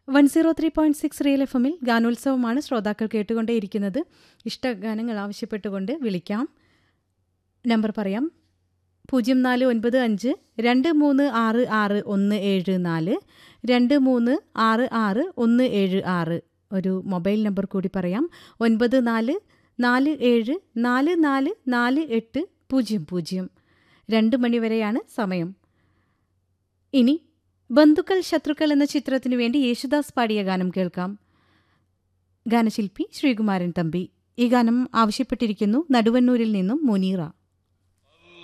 one zero three point six real F എമ്മിൽ ഗാനോത്സവമാണ് ശ്രോതാക്കൾ കേട്ടുകൊണ്ടേയിരിക്കുന്നത് ഇഷ്ടഗാനങ്ങൾ ആവശ്യപ്പെട്ടുകൊണ്ട് വിളിക്കാം നമ്പർ പറയാം പൂജ്യം നാല് ഒൻപത് അഞ്ച് രണ്ട് മൂന്ന് ആറ് ആറ് ഒന്ന് ഏഴ് നാല് രണ്ട് മൂന്ന് ആറ് ആറ് ഒന്ന് ഏഴ് ആറ് ഒരു മൊബൈൽ നമ്പർ കൂടി പറയാം ഒൻപത് നാല് നാല് ഏഴ് നാല് നാല് നാല് എട്ട് പൂജ്യം പൂജ്യം രണ്ട് മണിവരെയാണ് സമയം ഇനി ബന്ധുക്കൾ ശത്രുക്കൾ എന്ന ചിത്രത്തിനു വേണ്ടി യേശുദാസ് പാടിയ ഗാനം കേൾക്കാം ഗാനശില്പി ശ്രീകുമാരൻ തമ്പി ഈ ഗാനം ആവശ്യപ്പെട്ടിരിക്കുന്നു നടുവന്നൂരിൽ നിന്നും മുനീറ